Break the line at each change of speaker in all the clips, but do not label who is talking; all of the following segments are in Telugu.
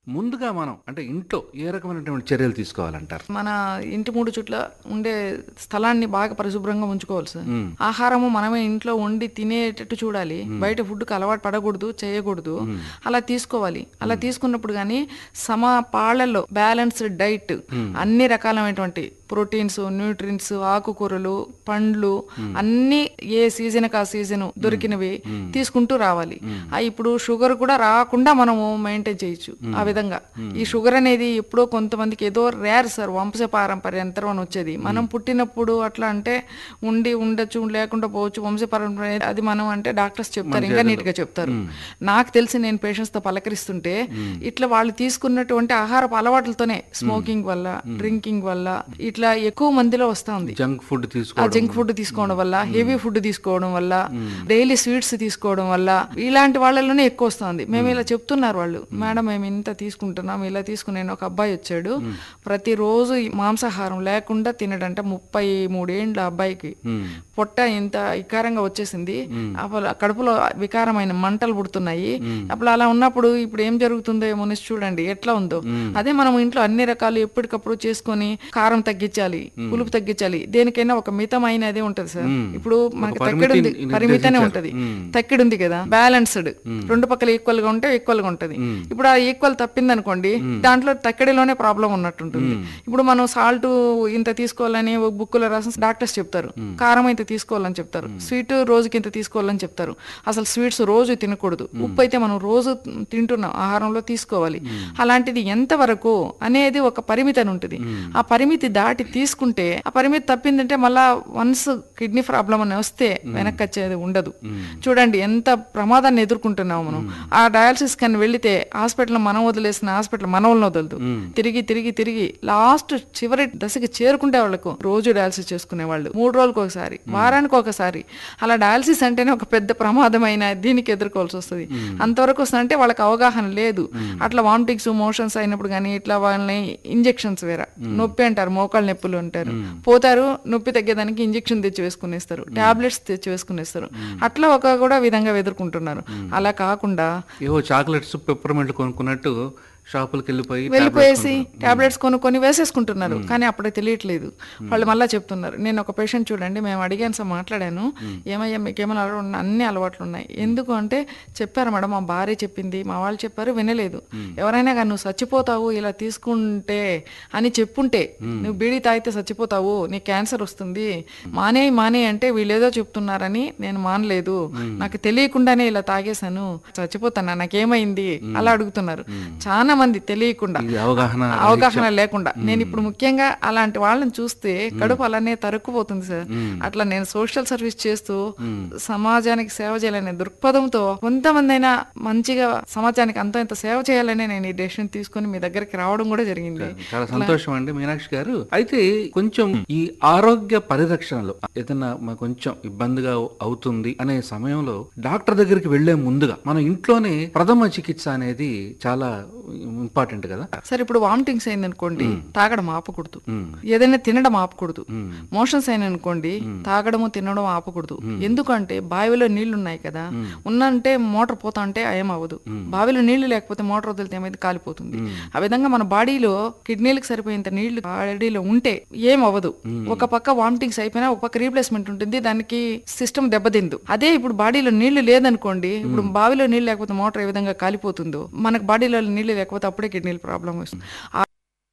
ముందుగా మనం అంటే ఇంట్లో ఏ రకమైనటువంటి చర్యలు తీసుకోవాలంటారు
మన ఇంటి మూడు చుట్ల ఉండే స్థలాన్ని బాగా పరిశుభ్రంగా ఉంచుకోవాలి సార్ ఆహారము మనమే ఇంట్లో వండి తినేటట్టు చూడాలి బయట ఫుడ్కి అలవాటు పడకూడదు చేయకూడదు అలా తీసుకోవాలి అలా తీసుకున్నప్పుడు కానీ సమ పాళ్లలో బ్యాలెన్స్డ్ డైట్ అన్ని రకాలైనటువంటి ప్రోటీన్స్ న్యూట్రిన్స్ ఆకుకూరలు పండ్లు అన్ని ఏ సీజన్ ఆ సీజన్ దొరికినవి తీసుకుంటూ రావాలి ఆ ఇప్పుడు షుగర్ కూడా రాకుండా మనము మెయింటైన్ చేయొచ్చు ఆ విధంగా ఈ షుగర్ అనేది ఎప్పుడో కొంతమందికి ఏదో రేర్ సార్ వంశ పారంపర్యంతరం అని వచ్చేది మనం పుట్టినప్పుడు అట్లా అంటే ఉండి ఉండొచ్చు లేకుండా పోవచ్చు వంశ పారంపర్యం అది మనం అంటే డాక్టర్స్ చెప్తారు ఇంకా నీట్ గా చెప్తారు నాకు తెలిసి నేను పేషెంట్స్ తో పలకరిస్తుంటే ఇట్లా వాళ్ళు తీసుకున్నటువంటి ఆహారపు అలవాట్లతోనే స్మోకింగ్ వల్ల డ్రింకింగ్ వల్ల ఇట్లా ఎక్కువ మందిలో వస్తా ఉంది
జంక్ ఫుడ్
ఆ
తీసుకోవడం
జంక్ ఫుడ్ తీసుకోవడం వల్ల హెవీ ఫుడ్ తీసుకోవడం వల్ల డైలీ స్వీట్స్ తీసుకోవడం వల్ల ఇలాంటి వాళ్ళలోనే ఎక్కువ వస్తుంది మేము ఇలా చెప్తున్నారు వాళ్ళు మేడం మేము ఇంత తీసుకుంటున్నాం ఇలా తీసుకునే ఒక అబ్బాయి వచ్చాడు ప్రతిరోజు ఈ మాంసాహారం లేకుండా తినడంట ముప్పై మూడేండ్ల అబ్బాయికి పొట్ట ఇంత వికారంగా వచ్చేసింది అప్పుడు కడుపులో వికారమైన మంటలు పుడుతున్నాయి అప్పుడు అలా ఉన్నప్పుడు ఇప్పుడు ఏం జరుగుతుందో ఏమో అనేసి చూడండి ఎట్లా ఉందో అదే మనం ఇంట్లో అన్ని రకాలు ఎప్పటికప్పుడు చేసుకొని కారం తగ్గించాలి పులుపు తగ్గించాలి దేనికైనా ఒక మితమైనదే ఉంటది సార్ ఇప్పుడు మనకి తక్కిడి ఉంది
పరిమితిని
పరిమితనే
నిర్దేశించారు.
ఉంటది తక్కిడి ఉంది కదా బ్యాలెన్స్డ్ రెండు పక్కల ఈక్వల్ గా ఉంటే ఈక్వల్ గా ఉంటది ఇప్పుడు ఆ ఈక్వల్ తప్పింది అనుకోండి దాంట్లో తక్కిడిలోనే ప్రాబ్లం ఉన్నట్టుంటుంది ఇప్పుడు మనం సాల్ట్ ఇంత తీసుకోవాలని ఒక బుక్కులో రాసిన డాక్టర్స్ చెప్తారు కారం ఇంత తీసుకోవాలని చెప్తారు స్వీట్ రోజుకి ఇంత తీసుకోవాలని చెప్తారు అసలు స్వీట్స్ రోజు తినకూడదు ఉప్పు అయితే మనం రోజు తింటున్నాం ఆహారంలో తీసుకోవాలి అలాంటిది ఎంత వరకు అనేది ఒక పరిమితి అని ఉంటుంది ఆ పరిమితి దాటి తీసుకుంటే ఆ పరిమితి తప్పిందంటే మళ్ళా వన్స్ కిడ్నీ ప్రాబ్లం అని వస్తే వెనక్కి వచ్చేది ఉండదు చూడండి ఎంత ప్రమాదాన్ని ఎదుర్కొంటున్నాము మనం ఆ డయాలసిస్ కని వెళితే హాస్పిటల్ మనం వదిలేసిన హాస్పిటల్ మనల్ని వదలదు తిరిగి తిరిగి తిరిగి లాస్ట్ చివరి దశకి చేరుకుంటే వాళ్ళకు రోజు డయాలసిస్ చేసుకునే వాళ్ళు మూడు రోజులకు ఒకసారి వారానికి ఒకసారి అలా డయాలసిస్ అంటేనే ఒక పెద్ద ప్రమాదమైన దీనికి ఎదుర్కోవాల్సి వస్తుంది అంతవరకు వస్తుందంటే వాళ్ళకి అవగాహన లేదు అట్లా వామిటింగ్స్ మోషన్స్ అయినప్పుడు కానీ ఇట్లా వాళ్ళని ఇంజెక్షన్స్ వేరే నొప్పి అంటారు మోకాళ్ళ నొప్పులు అంటారు పోతారు నొప్పి తగ్గేదానికి ఇంజెక్షన్ తెచ్చి వేసుకునేస్తారు టాబ్లెట్స్ తెచ్చి వేసుకునేస్తారు అట్లా ఒక కూడా విధంగా ఎదుర్కొంటున్నారు అలా కాకుండా
ఏవో చాక్లెట్స్ పెప్పర్మెంట్లు కొనుక్కున్నట్టు షాపులకు వెళ్ళిపోయి
వెళ్ళిపోయేసి టాబ్లెట్స్ కొనుక్కొని వేసేసుకుంటున్నారు కానీ అప్పుడే తెలియట్లేదు వాళ్ళు మళ్ళీ చెప్తున్నారు నేను ఒక పేషెంట్ చూడండి మేము అడిగాను సార్ మాట్లాడాను ఏమయ్యా మీకేమైనా అలవాటు ఉన్నాయి? అన్ని అలవాట్లు ఉన్నాయి ఎందుకు అంటే చెప్పారు మేడం మా భార్య చెప్పింది మా వాళ్ళు చెప్పారు వినలేదు ఎవరైనా కానీ నువ్వు చచ్చిపోతావు ఇలా తీసుకుంటే అని చెప్పుంటే నువ్వు బీడీ తాగితే చచ్చిపోతావు నీకు క్యాన్సర్ వస్తుంది మానే మానే అంటే వీళ్ళేదో చెప్తున్నారని నేను మానలేదు నాకు తెలియకుండానే ఇలా తాగేశాను చచ్చిపోతాను నాకేమైంది అలా అడుగుతున్నారు చాలా మంది తెలియకుండా
ఇది అవగాహన
అవగాహన లేకుండా నేను ఇప్పుడు ముఖ్యంగా అలాంటి వాళ్ళని చూస్తే కడుపు అలానే తరుక్కుపోతుంది సార్ అట్లా నేను సోషల్ సర్వీస్ చేస్తూ సమాజానికి సేవ చేయాలనే దృక్పథంతో కొంతమంది అయినా మంచిగా సమాజానికి అంత ఇంత సేవ చేయాలనే నేను ఈ డెసిషన్ తీసుకొని మీ దగ్గరికి రావడం కూడా జరిగింది
చాలా సంతోషం అండి మీనాక్షి గారు అయితే కొంచెం ఈ ఆరోగ్య పరిరక్షణలో ఏదైనా మాకు కొంచెం ఇబ్బందిగా అవుతుంది అనే సమయంలో డాక్టర్ దగ్గరికి వెళ్లే ముందుగా మన ఇంట్లోనే ప్రథమ చికిత్స అనేది చాలా ఇంపార్టెంట్ కదా
సరే ఇప్పుడు వామిటింగ్స్ అయింది అనుకోండి తాగడం ఆపకూడదు ఏదైనా తినడం ఆపకూడదు మోషన్స్ అయిన అనుకోండి తాగడము తినడం ఆపకూడదు ఎందుకంటే బావిలో నీళ్లు ఉన్నాయి కదా ఉన్నంటే మోటార్ పోతా అంటే ఏం అవ్వదు బావిలో నీళ్లు లేకపోతే మోటార్ వదిలితే ఏమైంది కాలిపోతుంది ఆ విధంగా మన బాడీలో కిడ్నీలకు సరిపోయేంత నీళ్లు బాడీలో ఉంటే ఏం అవ్వదు ఒక పక్క వామిటింగ్స్ అయిపోయినా ఒక పక్క రీప్లేస్మెంట్ ఉంటుంది దానికి సిస్టమ్ దెబ్బతిందు అదే ఇప్పుడు బాడీలో నీళ్లు లేదనుకోండి ఇప్పుడు బావిలో నీళ్లు లేకపోతే మోటార్ ఏ విధంగా కాలిపోతుందో మనకు బాడీలో నీళ్లు లేకపోతే అప్పుడే కిడ్నీల ప్రాబ్లం వస్తుంది ఆ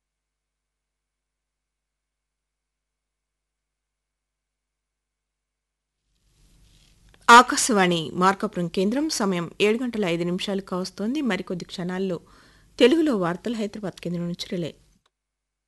ఆకాశవాణి మార్కాపురం కేంద్రం సమయం ఏడు గంటల ఐదు నిమిషాలు కావస్తోంది మరికొద్ది క్షణాల్లో తెలుగులో వార్తలు హైదరాబాద్ కేంద్రం నుంచి రిలే